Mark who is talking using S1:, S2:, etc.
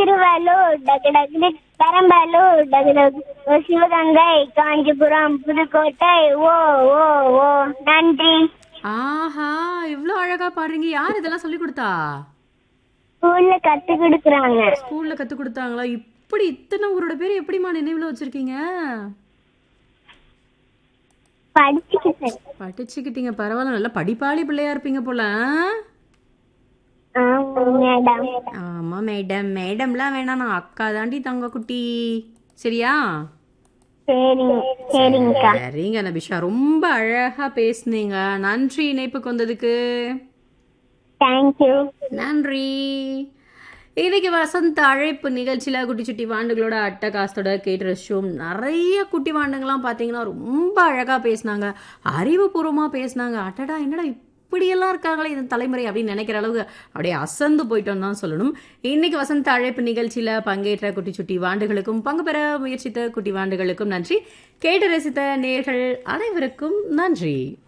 S1: திருவள்ளூர் டகுடகு பெரம்பலூர் டகுடகு சிவகங்கை காஞ்சிபுரம் புதுக்கோட்டை ஓ ஓ ஓ நன்றி
S2: ஆஹா இவ்வளோ அழகா பாடுறீங்க யார் இதெல்லாம் சொல்லி கொடுத்தா
S1: ஸ்கூல்ல கத்து கொடுக்குறாங்க
S2: ஸ்கூல்ல கத்து கொடுத்தாங்களா இப்படி இத்தனை ஊரோட பேர் எப்படிமா நினைவுல வச்சிருக்கீங்க
S1: படிச்சுக்கிட்டேன்
S2: படிச்சுக்கிட்டீங்க பரவாயில்ல நல்லா படிப்பாளி பிள்ளையா இருப்பீங்க போல ஆ?
S1: ஆமா மேடம்
S2: ஆமா மேடம் மேடம்லாம் வேணாம் நான் அக்கா தாண்டி தங்க குட்டி சரியா
S1: சரிங்க சரிங்கக்கா
S2: சரிங்க நபிஷா ரொம்ப அழகா பேசுனீங்க நன்றி இணைப்புக்கு வந்ததுக்கு
S1: தேங்க்யூ
S2: நன்றி இன்னைக்கு வசந்த அழைப்பு நிகழ்ச்சியில் குட்டி சுட்டி வாண்டுகளோட அட்டகாசத்தோட கேட்டு ரசிச்சோம் நிறைய குட்டி வாண்டுங்கள்லாம் பார்த்தீங்கன்னா ரொம்ப அழகாக பேசினாங்க அறிவுபூர்வமாக பேசினாங்க அட்டடா என்னடா இப்படியெல்லாம் இருக்காங்களே இந்த தலைமுறை அப்படின்னு நினைக்கிற அளவுக்கு அப்படியே அசந்து போயிட்டோம் தான் சொல்லணும் இன்னைக்கு வசந்த அழைப்பு நிகழ்ச்சியில் பங்கேற்ற குட்டி சுட்டி வாண்டுகளுக்கும் பங்கு பெற முயற்சித்த குட்டி வாண்டுகளுக்கும் நன்றி கேட்டு ரசித்த நேர்கள் அனைவருக்கும் நன்றி